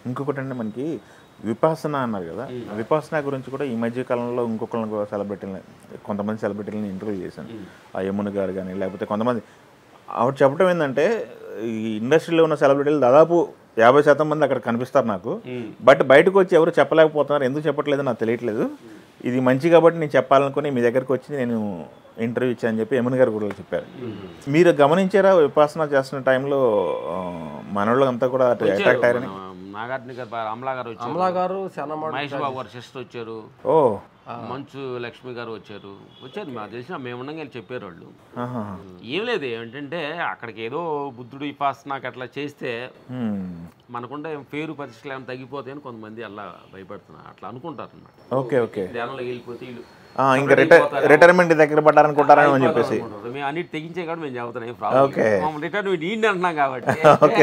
ఇంకొకటి అంటే మనకి విపాసన అన్నారు కదా విపాసన గురించి కూడా ఈ మధ్య కాలంలో ఇంకొకళ్ళని సెలబ్రిటీని కొంతమంది సెలబ్రిటీలను ఇంటర్వ్యూ చేశాను ఆ యమున గారు కానీ లేకపోతే కొంతమంది ఆవిడ చెప్పడం ఏంటంటే ఈ ఇండస్ట్రీలో ఉన్న సెలబ్రిటీలు దాదాపు యాభై శాతం మంది అక్కడ కనిపిస్తారు నాకు బట్ బయటకు వచ్చి ఎవరు చెప్పలేకపోతున్నారు ఎందుకు చెప్పట్లేదు నాకు తెలియట్లేదు ఇది మంచి కాబట్టి నేను చెప్పాలనుకుని మీ దగ్గరకు వచ్చి నేను ఇంటర్వ్యూ ఇచ్చానని చెప్పి యమున గారు కూడా చెప్పారు మీరు గమనించారా విపాసన చేస్తున్న టైంలో ఆ, మనోళ్ళు అంతా కూడా అట్రాక్ట్ అయ్యారని నాగార్జున గారు బా- అమలా గారు వచ్చారు అమలా గారు చాలా మాట మహేష్ బాబు గారు సిస్టర్ వచ్చారు ఓ మంచు లక్ష్మి గారు వచ్చారు వచ్చారు మాకు తెలిసిన మేము ఉండగా చెప్పారు వాళ్ళు ఆహా. ఏం లేదు ఏంటంటే అక్కడికి ఏదో బుద్ధుడు ఇపాసనాకి అట్లా చేస్తే హ్మ్. మనకుండే పేరు ప్రతిష్టలు ఏమైనా తగ్గిపోతాయని కొంతమంది అలా భయపడుతున్నారు అట్లా అనుకుంటారు అనమాట ఓకే ఓకే ధ్యానంలో వెళ్ళిపోతే వీళ్ళు ఆ, ఇంకా రిటైర్ రిటైర్మెంట్ దగ్గర పడ్డారనుకుంటారని అని చెప్పేసి అనుకుంటారు. మేము అన్నిటి తెగించే కాబట్టి మేము చెబుతున్నాం Okay. ప్రాబ్లం రిటర్న్ నీండి అంటున్నాం కాబట్టి ఓకే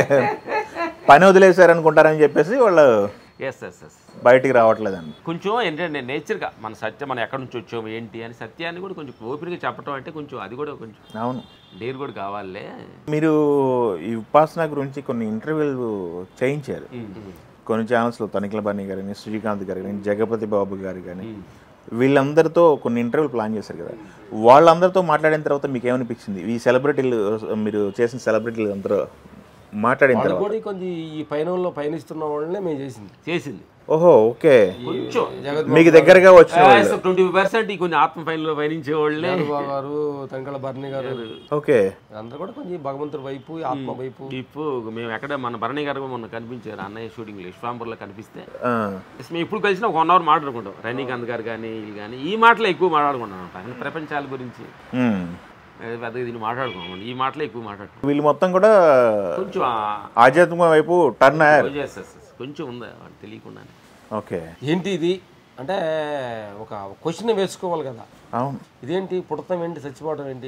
పని వదిలేశారనుకుంటారని చెప్పేసి వాళ్ళు ఎస్ ఎస్ ఎస్ బయటికి రావట్లేదండి కొంచెం ఏంటంటే నేచర్గా మన సత్యం మనం ఎక్కడి నుంచి వచ్చాము ఏంటి అని సత్యాన్ని కూడా కొంచెం ఓపికగా చెప్పడం అంటే కొంచెం అది కూడా కొంచెం అవును డేర్ కూడా కావాలే మీరు ఈ ఉపాసన గురించి కొన్ని ఇంటర్వ్యూలు చేయించారు కొన్ని ఛానల్స్లో తనిఖీల బన్నీ గారు కానీ శ్రీకాంత్ గారు కానీ జగపతి బాబు గారు కానీ వీళ్ళందరితో కొన్ని ఇంటర్వ్యూలు ప్లాన్ చేశారు కదా వాళ్ళందరితో మాట్లాడిన తర్వాత మీకు ఏమనిపించింది ఈ సెలబ్రిటీలు మీరు చేసిన సెలబ్రిటీలు అందరూ మాట్లాడిన వాళ్ళు తర్వాత కూడా కొంచెం ఈ పైన పయనిస్తున్న వాళ్ళనే మేము చేసింది చేసింది ఓహో ఓకే కొంచెం జగత్ మీకు దగ్గరగా వచ్చిన వాళ్ళు ట్వంటీ పర్సెంట్ ఈ కొన్ని ఆత్మ ఫైన్లో పయనించే వాళ్ళే బాబు గారు తంకల భరణి గారు ఓకే అందరూ కూడా కొంచెం భగవంతుడి వైపు ఈ ఆత్మ వైపు ఇప్పుడు మేము ఎక్కడ మన భరణి గారు కూడా మొన్న కనిపించారు అన్నయ్య షూటింగ్లో ఇస్లాంపూర్లో కనిపిస్తే ఆ, Yes, మేము ఇప్పుడు కలిసిన ఒక వన్ అవర్ మాట్లాడుకుంటాం రజనీకాంత్ గారు కానీ వీళ్ళు కానీ ఈ మాటలు ఎక్కువ మాట్లాడుకుంటాం అనమాట ఆయన ప్రపంచాల గురించి ఉమ్. ఏ పెద్దగా దీన్ని మాట్లాడుకున్నాం ఈ మాటలే ఎక్కువ మాట్లాడుకుంటాం వీళ్ళు మొత్తం కూడా కొంచెం ఆ- ఆధ్యాత్మిక వైపు టర్న్ అయ్యారు yes, yes, yes. కొంచెం ఉంది వాళ్ళు తెలియకుండానే ఓకే ఏంటి ఇది అంటే ఒక క్వశ్చన్ వేసుకోవాలి కదా అవును ఇదేంటి పుడతాం ఏంటి చచ్చిపోవడం ఏంటి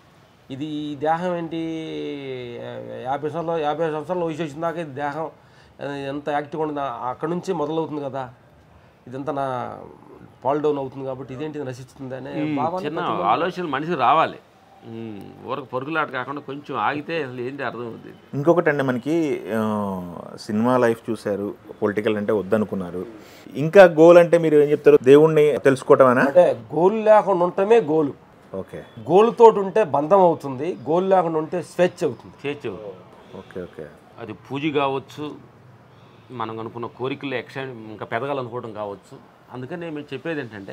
ఇది ఈ దేహం ఏంటి యాభై సంవత్సరాలు యాభై సంవత్సరాలు వయసు వచ్చిన దాకా ఇది దేహం ఆ, ఎంత యాక్టివ్గా ఉంది అక్కడ నుంచి మొదలవుతుంది కదా ఇదంతా నా పాల్ డౌన్ అవుతుంది కాబట్టి ఇదేంటి ఇది నశిస్తుంది అనే భావన చిన్న ఆలోచనలు మనిషికి రావాలి ఉమ్, ఊరకు పరుగులాట కాకుండా కొంచెం ఆగితే అసలు ఏంటి అర్థం అవుతుంది ఇంకొకటి అండి మనకి ఆ, సినిమా లైఫ్ చూశారు పొలిటికల్ అంటే వద్దనుకున్నారు ఇంకా గోల్ అంటే మీరు ఏం చెప్తారు దేవుణ్ణి తెలుసుకోవటమేనా అంటే గోల్ లేకుండా ఉండటమే గోలు ఓకే గోల్ తోటి ఉంటే బంధం అవుతుంది గోల్ లేకుండా ఉంటే స్వేచ్ఛ అవుతుంది చేయొచ్చు ఓకే ఓకే అది పూజ కావచ్చు మనం అనుకున్న కోరికలు ఎక్స ఇంకా పెదగాలనుకోవడం కావచ్చు అందుకని మేము చెప్పేది ఏంటంటే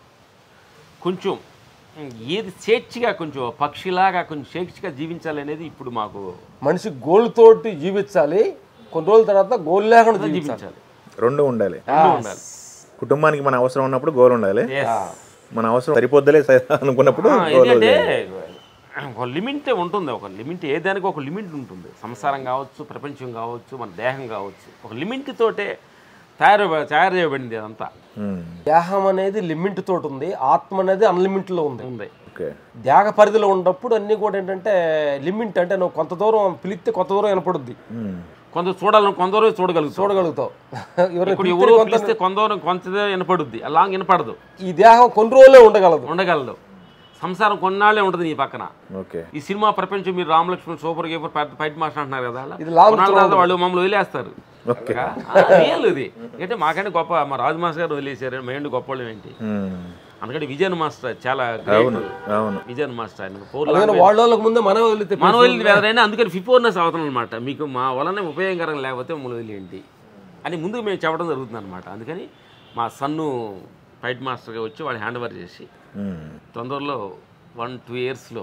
కొంచెం ఏది స్వేచ్ఛగా కొంచెం పక్షిలాగా కొంచెం స్వేచ్ఛగా జీవించాలి అనేది ఇప్పుడు మాకు మనిషి గోల్ తోటి జీవించాలి కొన్ని రోజుల తర్వాత గోల్ లేకుండా జీవించాలి జీవించాలి రెండు ఉండాలి ఉండాలి కుటుంబానికి మన అవసరం ఉన్నప్పుడు గోల్ ఉండాలి Yes. మన అవసరం సరిపోద్దలే సరి- అనుకున్నప్పుడు ఆ, గోల్ ఎందుకంటే వదిలేయాలి. ఒక లిమిట్ ఉంటుంది ఒక లిమిట్ ఏ దానికి ఒక లిమిట్ ఉంటుంది సంసారం కావచ్చు ప్రపంచం కావచ్చు మన దేహం కావచ్చు ఒక లిమిట్ తోటే తయారు తయారు చేయబడింది అదంతా ఉమ్, దేహం అనేది లిమిట్ తోటి ఉంది ఆత్మ అనేది అన్లిమిట్ లో ఉంది ఉంది ఓకే దేహ పరిధిలో ఉన్నప్పుడు అన్ని కూడా ఏంటంటే లిమిట్ అంటే నువ్వు కొంత దూరం పిలిస్తే కొంత దూరం వినపడుద్ది ఉమ్, కొంత చూడాలని కొందరు చూడగలుగుతాం చూడగలుగుతావు ఎవరైనా ఇప్పుడు పిలిస్తే ఎవరో కొంత- పిలిస్తే కొందరు కొంత వినపడుద్ది అలా వినపడదు ఈ దేహం కొన్ని రోజులే ఉండగలదు ఉండగలదు సంసారం కొన్నాళ్ళే ఉంటుంది నీ పక్కన ఓకే ఈ సినిమా ప్రపంచం మీరు రామలక్ష్మణ్ సూపర్ గేపర్ పెద్ద ఫైట్ మాస్టర్ అంటున్నారు కదా అలా. ఇది long కొన్నాళ్ళ తర్వాత వాళ్ళు మమ్మల్ని వదిలేస్తారు ఓకే రియల్ ఇది అంటే మాకంటే గొప్ప మా రాజు మాస్టర్ గారు వదిలేశారు మేము గొప్ప వాళ్ళం ఏంటి ఉమ్, అందుకని విజయన్ మాస్టర్ చాలా great. అవును అవును విజయన్ మాస్టర్ ఆయన ఫోర్ అందుకని వాళ్ళ వాళ్ళకి ముందే మనం వదిలితే మన వదిలి ఎవరైనా అందుకని ఫిఫోర్నెస్ అవుతుంది అనమాట మీకు మా వలన ఉపయోగకరం లేకపోతే మమ్మల్ని వదిలేంటి అని ముందు మేము చెప్పడం జరుగుతుంది అనమాట అందుకని మా సన్ను ఫైట్ మాస్టర్గా వచ్చి వాళ్ళు హ్యాండ్ ఓవర్ చేసి ఉమ్. తొందరలో వన్ టూ ఇయర్స్లో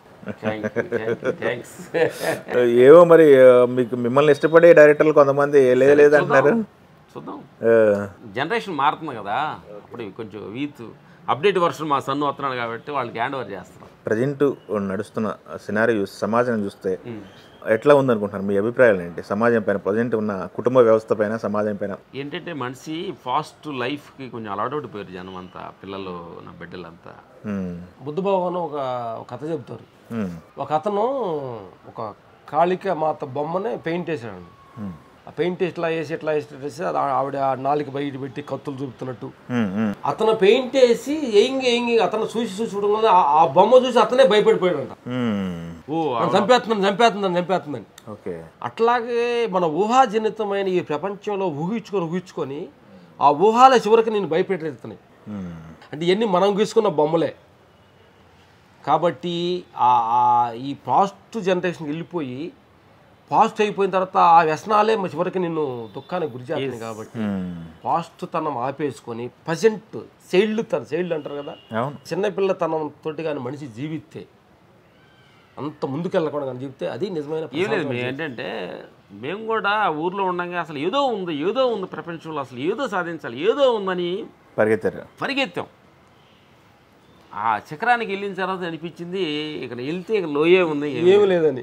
థ్యాంక్స్ ఏవో మరి ఆ, మీకు మిమ్మల్ని ఇష్టపడే డైరెక్టర్లు కొంతమంది లేదు లేదు అంటున్నారు చూద్దాం ఆ, జనరేషన్ మారుతుంది కదా అప్పుడు కొంచెం వీత్ అప్డేట్ వర్షన్ మా సన్ను వస్తున్నాడు కాబట్టి వాళ్ళకి హ్యాండ్ ఓవర్ చేస్తున్నాం ప్రజెంట్ నడుస్తున్న సినారీ చూస్తే సమాజం చూస్తే ఎట్లా ఉందనుకుంటున్నారు మీ అభిప్రాయాలు ఏంటి సమాజం పైన ప్రజెంట్ ఉన్న కుటుంబ వ్యవస్థ పైన సమాజం పైన ఏంటంటే మనిషి ఫాస్ట్ లైఫ్కి కొంచెం అలవాటు పోయారు జనం అంతా పిల్లలు నా బిడ్డలంతా ఉమ్, బుద్ధభగవాన్ ఒక ఒక కథ చెప్తారు ఉమ్, ఒక అతను ఒక కాళిక మాత బొమ్మని పెయింట్ వేసాడు ఆ పెయింట్ ఇట్లా వేసి ఇట్లా వేసి వేసి అది ఆవిడ ఆ నాలుగు బయట పెట్టి కత్తులు చూపుతున్నట్టు ఉమ్, ఉమ్. అతను పెయింట్ వేసి ఏంగి ఏంగి అతను చూసి చూసి చూడడం ఆ- ఆ బొమ్మ చూసి అతనే భయపడిపోయాడంట ఉమ్. ఓ నన్ను చంపేస్తుందని చంపేస్తుందని చంపేస్తుందని ఓకే అట్లాగే మన ఊహాజనితమైన ఈ ప్రపంచంలో ఊహించుకొని ఊహించుకొని ఆ ఊహాల చివరికి నేను భయపెట్టేస్తున్నాయి ఉమ్. అంటే ఇవన్నీ మనం గీసుకున్న బొమ్మలే కాబట్టి ఆ ఆ- ఈ పాస్ట్ జనరేషన్ వెళ్ళిపోయి పాస్ట్ అయిపోయిన తర్వాత ఆ వ్యసనాలే మ- చివరికి నిన్ను దుఃఖానికి గురి చేస్తుంది కాబట్టి ఉమ్. పాస్ట్ తనం ఆపేసుకొని ప్రజెంట్ చైల్డ్ తన చైల్డ్ అంటారు కదా అవును చిన్నపిల్ల తనం తోటి కానీ మనిషి జీవితే అంత ముందుకెళ్ళకుండా కానీ జీవితే అది నిజమైన ఏం లేదు మేము ఏంటంటే మేము కూడా ఊర్లో ఉండగా అసలు ఏదో ఉంది ఏదో ఉంది ప్రపంచంలో అసలు ఏదో సాధించాలి ఏదో ఉందని పరిగెత్తారు పరిగెత్తాం ఆ చక్రానికి వెళ్ళిన తర్వాత అనిపించింది ఇక్కడ వెళ్తే ఇక లోయే ఉంది ఏమీ ఏమి లేదని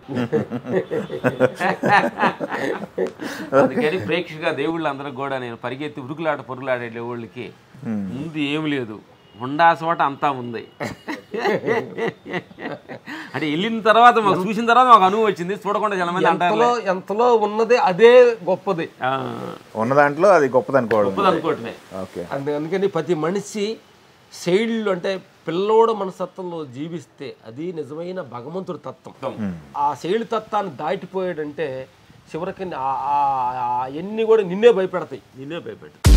అందుకని ప్రేక్షక దేవుళ్ళు అందరికి కూడా నేను పరిగెత్తి ఉరుకులాట పొరుగులాడే దేవుళ్ళకి ముందు ఏమి లేదు ఉండాసోట అంతా ఉంది అంటే వెళ్ళిన తర్వాత మాకు చూసిన తర్వాత మాకు అనుభవం వచ్చింది చూడకుండా చాలా మంది అంటారు ఎంతలో ఎంతలో ఉన్నదే అదే గొప్పది ఉన్న దాంట్లో అది గొప్పది అనుకోవడం అనుకోవటమే ఓకే అందు అందుకని ప్రతి మనిషి శైళ్ళు అంటే పిల్లోడు మనస్తత్వంలో జీవిస్తే అది నిజమైన భగవంతుడి తత్వం ఆ శైలి తత్వాన్ని దాటిపోయాడంటే చివరికి ఆ- ఆ- ఆ ఎన్ని కూడా నిన్నే భయపెడతాయి నిన్నే భయపెట్టు